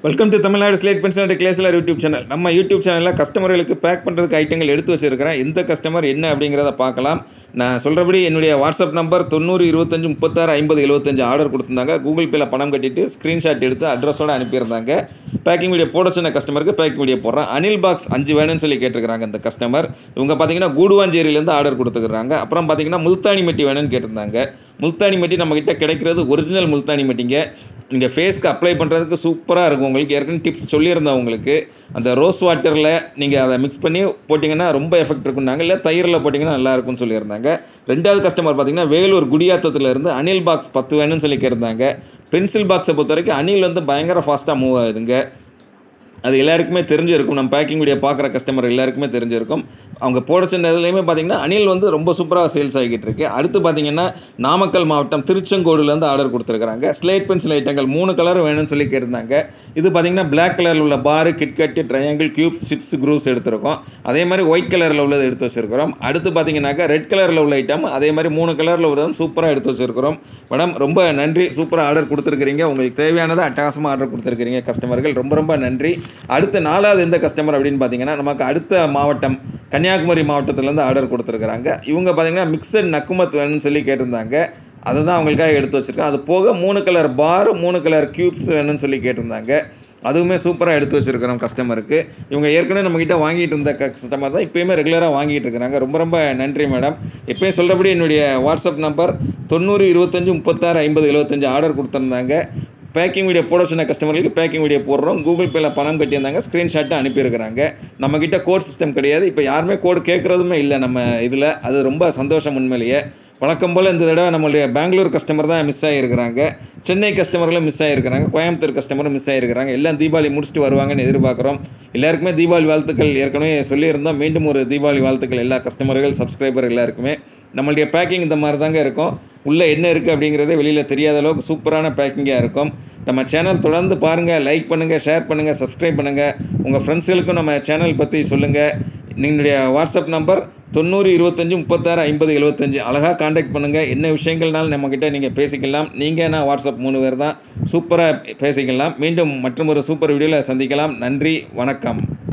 welcome to Tamil Nadu slate pencil கிளேஸ்லர் YouTube channel நம்ம YouTube சேனலில் கஸ்டமர்களுக்கு பேக் பண்ணுறதுக்கு ஐட்டங்கள் எடுத்து வச்சிருக்கிறேன் எந்த கஸ்டமர் என்ன அப்படிங்கிறத பார்க்கலாம் நான் சொல்கிறபடி என்னுடைய வாட்ஸ்அப் நம்பர் தொண்ணூறு இருபத்தஞ்சு முப்பத்தாறு ஐம்பது எழுபத்தஞ்சு ஆர்டர் கொடுத்துருந்தாங்க கூகுள் பேல பணம் கட்டிட்டு ஸ்க்ரீன்ஷாட் எடுத்து அட்ரஸோடு அனுப்பியிருந்தாங்க பேக்கிங் வீடியோ போட சொன்ன கஸ்டமருக்கு பேக்கிங் வீடியோ போடுறேன் அனில் பாக்ஸ் அஞ்சு வேணும்னு சொல்லி கேட்டிருக்கிறாங்க இந்த கஸ்டமர் இவங்க பார்த்தீங்கன்னா கூடுவாஞ்சேரியிலேருந்து ஆர்டர் கொடுத்துருக்காங்க அப்புறம் பார்த்தீங்கன்னா முல்தானி மெட்டி வேணும்னு கேட்டிருந்தாங்க முல்தானி மெட்டி நம்மக்கிட்ட கிடைக்கிறது ஒரிஜினல் முல்தானி மெட்டிங்க நீங்கள் ஃபேஸ்க்கு அப்ளை பண்ணுறதுக்கு சூப்பராக இருக்கும் உங்களுக்கு ஏற்கனவே டிப்ஸ் சொல்லியிருந்தேன் உங்களுக்கு அந்த ரோஸ் வாட்டரில் நீங்கள் அதை மிக்ஸ் பண்ணி போட்டிங்கன்னா ரொம்ப எஃபெக்ட் இருக்குன்னாங்க இல்லை தயிரில் போட்டிங்கன்னா நல்லா இருக்கும்னு சொல்லியிருந்தாங்க ரெண்டாவது கஸ்டமர் பார்த்தீங்கன்னா வேலூர் குடியாத்தத்தில் இருந்து அனில் பாக்ஸ் பத்து வேணும்னு சொல்லி கேட்டிருந்தாங்க பென்சில் பாக்ஸை பொறுத்த வரைக்கும் அனில் வந்து பயங்கர ஃபாஸ்ட்டாக மூவ் ஆகுதுங்க அது எல்லாருக்குமே தெரிஞ்சிருக்கும் நம்ம பேக்கிங் வீடியோ பார்க்குற கஸ்டமர் எல்லாருக்குமே தெரிஞ்சிருக்கும் அவங்க போட சொன்ன இதுலேயுமே பார்த்தீங்கன்னா அனில் வந்து ரொம்ப சூப்பராக சேல்ஸ் ஆகிட்டு இருக்கு அடுத்து பார்த்தீங்கன்னா நாமக்கல் மாவட்டம் திருச்செங்கோடுலேருந்து ஆர்டர் கொடுத்துருக்காங்க ஸ்லேட் பென்சில் ஐட்டங்கள் மூணு கலர் வேணும்னு சொல்லி கேட்டிருந்தாங்க இது பார்த்தீங்கன்னா பிளாக் கலரில் உள்ள பாரு கிட்கட்டு ட்ரையாங்கிள் கியூப்ஸ் சிப்ஸ் குரூஸ் எடுத்திருக்கோம் அதே மாதிரி ஒயிட் கலரில் உள்ளது எடுத்து வச்சிருக்கிறோம் அடுத்து பார்த்தீங்கன்னாக்கா ரெட் கலரில் உள்ள ஐட்டம் அதே மாதிரி மூணு கலரில் உள்ளதும் சூப்பராக எடுத்து வச்சிருக்கிறோம் மேடம் ரொம்ப நன்றி சூப்பராக ஆர்டர் கொடுத்துருக்கிறீங்க உங்களுக்கு தேவையானதை அட்டகாசமாக ஆர்டர் கொடுத்துருக்கிறீங்க கஸ்டமர்கள் ரொம்ப ரொம்ப நன்றி அடுத்த நாலாவது எந்த கஸ்டமர் அப்படின்னு பார்த்தீங்கன்னா நமக்கு அடுத்த மாவட்டம் கன்னியாகுமரி மாவட்டத்திலேருந்து ஆர்டர் கொடுத்துருக்குறாங்க இவங்க பார்த்தீங்கன்னா மிக்சட் நக்குமத் வேணும்னு சொல்லி கேட்டிருந்தாங்க அதை தான் அவங்களுக்காக எடுத்து வச்சுருக்கேன் அது போக மூணு கலர் பார் மூணு கலர் க்யூப்ஸ் வேணும்னு சொல்லி கேட்டிருந்தாங்க அதுவுமே சூப்பராக எடுத்து வச்சுருக்கிறோம் கஸ்டமருக்கு இவங்க ஏற்கனவே நம்மக்கிட்ட வாங்கிட்டு இருந்த கஸ்டமர் தான் இப்போயுமே ரெகுலராக வாங்கிட்டு இருக்கிறாங்க ரொம்ப ரொம்ப நன்றி மேடம் எப்பயும் சொல்கிறபடி என்னுடைய வாட்ஸ்அப் நம்பர் தொண்ணூறு இருபத்தஞ்சி முப்பத்தாறு ஐம்பது எழுபத்தஞ்சு ஆர்டர் கொடுத்துருந்தாங்க பேக்கிங் வீடியோ போட சொன்ன கஸ்டமர்களுக்கு பேக்கிங் வீடியோ போடுறோம் கூகுள் பேல பணம் கட்டியிருந்தாங்க ஸ்க்ரீன்ஷாட்டை அனுப்பியிருக்கிறாங்க நம்மக்கிட்ட கோட் சிஸ்டம் கிடையாது இப்போ யாருமே கோடு கேட்குறதுமே இல்லை நம்ம இதில் அது ரொம்ப சந்தோஷம் உண்மையிலேயே வழக்கம் போல் இந்த தடவை நம்மளுடைய பெங்களூர் கஸ்டமர் தான் மிஸ் ஆகியிருக்கிறாங்க சென்னை கஸ்டமர்களும் மிஸ் ஆகியிருக்கிறாங்க கோயம்புத்தூர் கஸ்டமரும் மிஸ் ஆகியிருக்கிறாங்க எல்லாம் தீபாவளி முடிச்சுட்டு வருவாங்கன்னு எதிர்பார்க்குறோம் எல்லாருக்குமே தீபாவளி வாழ்த்துக்கள் ஏற்கனவே சொல்லியிருந்தோம் மீண்டும் ஒரு தீபாவளி வாழ்த்துக்கள் எல்லா கஸ்டமர்கள் சப்ஸ்கிரைபர் எல்லாருக்குமே நம்மளுடைய பேக்கிங் இந்த மாதிரி தாங்க இருக்கும் உள்ளே என்ன இருக்குது அப்படிங்கிறதே வெளியில் தெரியாத அளவுக்கு சூப்பரான பேக்கிங்காக இருக்கும் நம்ம சேனல் தொடர்ந்து பாருங்கள் லைக் பண்ணுங்கள் ஷேர் பண்ணுங்கள் சப்ஸ்கிரைப் பண்ணுங்கள் உங்கள் ஃப்ரெண்ட்ஸுகளுக்கும் நம்ம சேனல் பற்றி சொல்லுங்கள் நீங்களுடைய வாட்ஸ்அப் நம்பர் தொண்ணூறு இருபத்தஞ்சி முப்பத்தாறு ஐம்பது எழுபத்தஞ்சு அழகாக காண்டாக்ட் பண்ணுங்கள் என்ன விஷயங்கள்னாலும் நம்மக்கிட்ட நீங்கள் பேசிக்கலாம் நீங்கள் நான் வாட்ஸ்அப் மூணு பேர் தான் சூப்பராக பேசிக்கலாம் மீண்டும் மற்றும் ஒரு சூப்பர் வீடியோவில் சந்திக்கலாம் நன்றி வணக்கம்